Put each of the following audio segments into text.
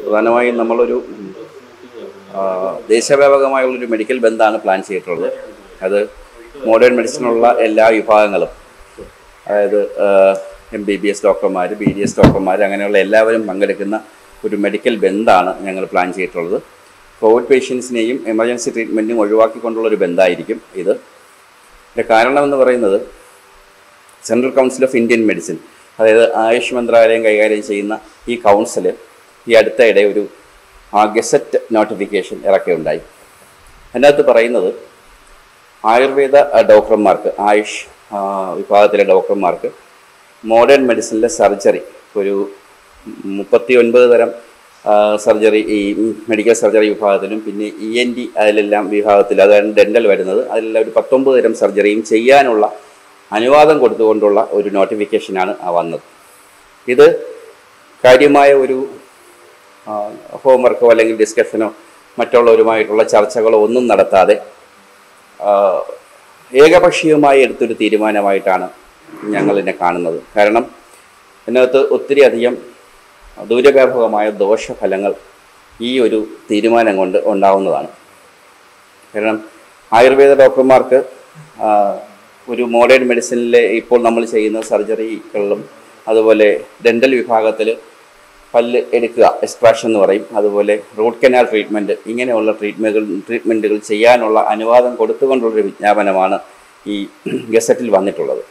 പ്രധാനമായും നമ്മളൊരു ആ, ദേശവ്യാപകമായുള്ളൊരു മെഡിക്കൽ ബന്ധാണ് പ്ലാൻ ചെയ്തിട്ടുള്ളത് അത് മോഡേൺ മെഡിസിനുള്ള എല്ലാ വിഭാഗങ്ങളും അതായത് എം ബി ബി എസ് ഡോക്ടർമാർ ബി ഡി എസ് ഡോക്ടർമാർ അങ്ങനെയുള്ള എല്ലാവരും പങ്കെടുക്കുന്ന ഒരു മെഡിക്കൽ ബന്ധാണ് ഞങ്ങൾ പ്ലാൻ ചെയ്തിട്ടുള്ളത് കോവിഡ് പേഷ്യൻസിനെയും എമർജൻസി ട്രീറ്റ്മെൻറ്റും ഒഴിവാക്കിക്കൊണ്ടുള്ള ഒരു ബന്ധായിരിക്കും ഇത് ഇതിൻ്റെ കാരണമെന്ന് പറയുന്നത് central council of Indian medicine അതായത് ആയുഷ് മന്ത്രാലയം കൈകാര്യം ചെയ്യുന്ന ഈ കൗൺസിൽ ഈ അടുത്തയിടെ ഒരു ആ ഗസറ്റ് നോട്ടിഫിക്കേഷൻ ഇറക്കുകയുണ്ടായി അതിനകത്ത് പറയുന്നത് ആയുർവേദ ആ, ഡോക്ടർമാർക്ക് ആയുഷ് ആ, വിഭാഗത്തിലെ ഡോക്ടർമാർക്ക് മോഡേൺ മെഡിസിനിലെ സർജറി ഒരു മുപ്പത്തി ഒൻപത് തരം ആ, സർജറി ഈ മെഡിക്കൽ സർജറി വിഭാഗത്തിലും പിന്നെ ഇ എൻ ഡി അതിലെല്ലാം വിഭാഗത്തിൽ അതാണ് ഡെൻ്റൽ വരുന്നത് അതിലെല്ലാം ഒരു പത്തൊമ്പത് തരം സർജറിയും ചെയ്യാനുള്ള അനുവാദം കൊടുത്തുകൊണ്ടുള്ള ഒരു നോട്ടിഫിക്കേഷനാണ് ആ വന്നത് ഇത് കാര്യമായ ഒരു ഹോംവർക്കോ അല്ലെങ്കിൽ ഡിസ്കഷനോ മറ്റുള്ളവരുമായിട്ടുള്ള ചർച്ചകളോ ഒന്നും നടത്താതെ ആ, ഏകപക്ഷീയമായി എടുത്തൊരു തീരുമാനമായിട്ടാണ് ഞങ്ങൾ ഇതിനെ കാണുന്നത് കാരണം ഇതിനകത്ത് ഒത്തിരി അധികം ദൂരവ്യാപകമായ ദോഷഫലങ്ങൾ ഈ ഒരു തീരുമാനം കൊണ്ട് ഉണ്ടാവുന്നതാണ് കാരണം ആയുർവേദ ഡോക്ടർമാർക്ക് ആ, ഒരു മോഡേൺ മെഡിസിനിലെ ഇപ്പോൾ നമ്മൾ ചെയ്യുന്ന സർജറികളിലും അതുപോലെ ഡെൻ്റൽ വിഭാഗത്തിൽ പല്ല് എടുക്കുക എക്സ്ട്രാക്ഷൻ എന്ന് പറയും അതുപോലെ റൂട്ട് കനാൽ ട്രീറ്റ്മെൻറ്റ് ഇങ്ങനെയുള്ള ട്രീറ്റ്മെൻറ്റുകൾ ട്രീറ്റ്മെൻറ്റുകൾ ചെയ്യാനുള്ള അനുവാദം കൊടുത്തുകൊണ്ടുള്ളൊരു വിജ്ഞാപനമാണ് ഈ ഗസറ്റിൽ വന്നിട്ടുള്ളത്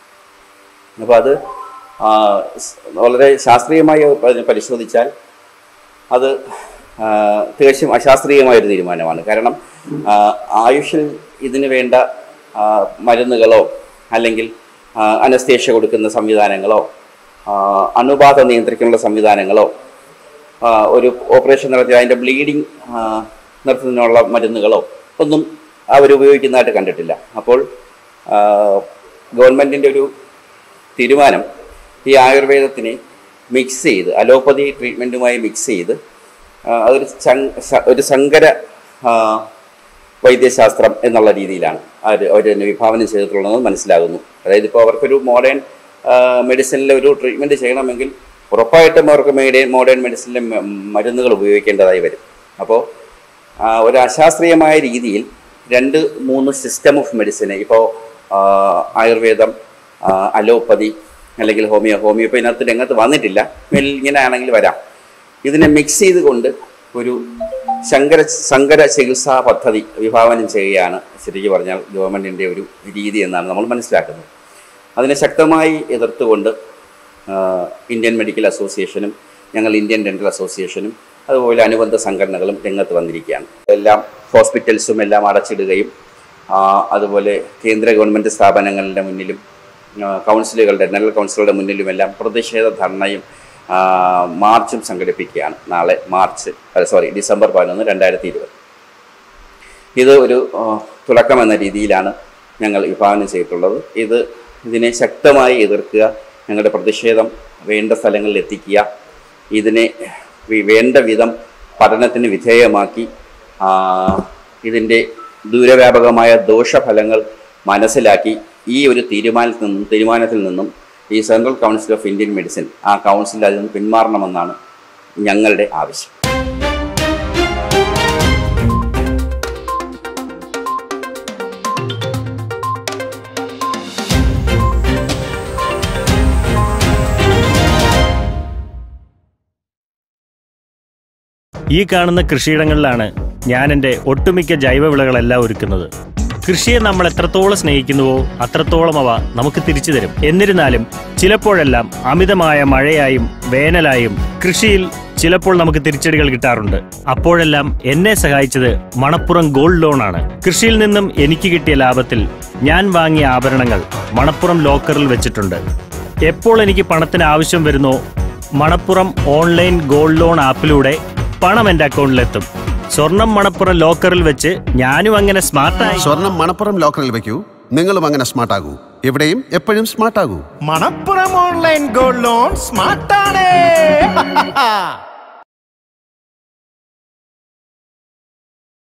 അപ്പോൾ അത് ആ, സ് വളരെ ശാസ്ത്രീയമായി അതിനെ പരിശോധിച്ചാൽ അത് ആ, തികച്ചും അശാസ്ത്രീയമായൊരു തീരുമാനമാണ് കാരണം ആ, ആയുഷിൽ ഇതിന് വേണ്ട ആ, മരുന്നുകളോ അല്ലെങ്കിൽ അനസ്തേഷ്യ കൊടുക്കുന്ന സംവിധാനങ്ങളോ ആ, അണുബാധ നിയന്ത്രിക്കാനുള്ള സംവിധാനങ്ങളോ ആ, ഒരു ഓപ്പറേഷൻ നടത്തി അതിൻ്റെ ബ്ലീഡിങ് നിർത്തുന്നതിനുള്ള മരുന്നുകളോ ഒന്നും അവർ ഉപയോഗിക്കുന്നതായിട്ട് കണ്ടിട്ടില്ല അപ്പോൾ ഗവൺമെൻറ്റിൻ്റെ ഒരു തീരുമാനം ഈ ആയുർവേദത്തിനെ മിക്സ് ചെയ്ത് അലോപ്പതി ട്രീറ്റ്മെൻറ്റുമായി മിക്സ് ചെയ്ത് ആ, അതൊരു ചങ് സ- ഒരു സങ്കര ആ, വൈദ്യശാസ്ത്രം എന്നുള്ള രീതിയിലാണ് അവർ അവർ തന്നെ വിഭാവനം ചെയ്തിട്ടുള്ളതെന്ന് മനസ്സിലാകുന്നു അതായത് ഇപ്പോൾ അവർക്കൊരു മോഡേൺ മെഡിസിനിലെ ഒരു ട്രീറ്റ്മെൻറ്റ് ചെയ്യണമെങ്കിൽ ഉറപ്പായിട്ടും അവർക്ക് മോഡേൺ മോഡേൺ മെഡിസിനിലെ മ- മരുന്നുകൾ ഉപയോഗിക്കേണ്ടതായി വരും അപ്പോൾ ആ, ഒരു അശാസ്ത്രീയമായ രീതിയിൽ രണ്ട് മൂന്ന് സിസ്റ്റം ഓഫ് മെഡിസിന് ഇപ്പോൾ ആയുർവേദം ആ, അലോപ്പതി അല്ലെങ്കിൽ ഹോമിയോ ഹോമിയോ ഇപ്പോൾ ഇതിനകത്ത് രംഗത്ത് വന്നിട്ടില്ല മേലിൽ ഇങ്ങനെ ആണെങ്കിൽ വരാം ഇതിനെ മിക്സ് ചെയ്തുകൊണ്ട് ഒരു ശങ്കര സങ്കര ചികിത്സാ പദ്ധതി വിഭാവനം ചെയ്യുകയാണ് ശരിക്കും പറഞ്ഞാൽ ഗവൺമെൻറ്റിൻ്റെ ഒരു രീതി എന്നാണ് നമ്മൾ മനസ്സിലാക്കുന്നത് അതിനെ ശക്തമായി എതിർത്തുകൊണ്ട് ആ, ഇന്ത്യൻ മെഡിക്കൽ അസോസിയേഷനും ഞങ്ങൾ ഇന്ത്യൻ ഡെൻ്റൽ അസോസിയേഷനും അതുപോലെ അനുബന്ധ സംഘടനകളും രംഗത്ത് വന്നിരിക്കുകയാണ് എല്ലാം ഹോസ്പിറ്റൽസും എല്ലാം അടച്ചിടുകയും ആ, അതുപോലെ കേന്ദ്ര ഗവൺമെൻറ് സ്ഥാപനങ്ങളുടെ മുന്നിലും ആ, കൗൺസിലുകളുടെ ഡെൻ്റൽ കൗൺസിലുകളുടെ മുന്നിലുമെല്ലാം പ്രതിഷേധ ധർണയും ആ, മാർച്ചും സംഘടിപ്പിക്കുകയാണ് നാളെ മാർച്ച് സോറി ഡിസംബർ പതിനൊന്ന് രണ്ടായിരത്തി ഇരുപത് ഇത് ഒരു ആ, തുടക്കം എന്ന രീതിയിലാണ് ഞങ്ങൾ വിഭാവനം ചെയ്തിട്ടുള്ളത് ഇത് ഇതിനെ ശക്തമായി എതിർക്കുക ഞങ്ങളുടെ പ്രതിഷേധം വേണ്ട സ്ഥലങ്ങളിൽ എത്തിക്കുക ഇതിനെ വി- വേണ്ട വിധം പഠനത്തിന് വിധേയമാക്കി ആ, ഇതിൻ്റെ ദൂരവ്യാപകമായ ദോഷഫലങ്ങൾ മനസ്സിലാക്കി ഈ ഒരു തീരുമാനത്തിൽ നിന്നും തീരുമാനത്തിൽ നിന്നും ഈ central council of Indian medicine ആ കൗൺസിൽ അതിൽ നിന്ന് പിന്മാറണമെന്നാണ് ഞങ്ങളുടെ ആവശ്യം ഈ കാണുന്ന കൃഷിയിടങ്ങളിലാണ് ഞാൻ എൻ്റെ ഒട്ടുമിക്ക ജൈവവിളകളെല്ലാം ഒരുക്കുന്നത് കൃഷിയെ നമ്മൾ എത്രത്തോളം സ്നേഹിക്കുന്നുവോ അത്രത്തോളം അവ നമുക്ക് തിരിച്ചു തരും എന്നിരുന്നാലും ചിലപ്പോഴെല്ലാം അമിതമായ മഴയായും വേനലായും കൃഷിയിൽ ചിലപ്പോൾ നമുക്ക് തിരിച്ചടികൾ കിട്ടാറുണ്ട് അപ്പോഴെല്ലാം എന്നെ സഹായിച്ചത് മണപ്പുറം ഗോൾഡ് ലോൺ ആണ് കൃഷിയിൽ നിന്നും എനിക്ക് കിട്ടിയ ലാഭത്തിൽ ഞാൻ വാങ്ങിയ ആഭരണങ്ങൾ മണപ്പുറം ലോക്കറിൽ വെച്ചിട്ടുണ്ട് എപ്പോൾ എനിക്ക് പണത്തിന് ആവശ്യം വരുന്നോ മണപ്പുറം ഓൺലൈൻ ഗോൾഡ് ലോൺ ആപ്പിലൂടെ പണം എന്റെ അക്കൗണ്ടിലെത്തും സ്വർണം മണപ്പുറം ലോക്കറിൽ വെച്ച് ഞാനും അങ്ങനെ സ്മാർട്ടായി സ്വർണം മണപ്പുറം ലോക്കറിൽ വെക്കൂ നിങ്ങളും അങ്ങനെ സ്മാർട്ട് ആകൂ എവിടെയും എപ്പോഴും സ്മാർട്ട് ആകൂ മണപ്പുറം ഓൺലൈൻ ഗോൾഡ് ലോൺ സ്മാർട്ടാണ്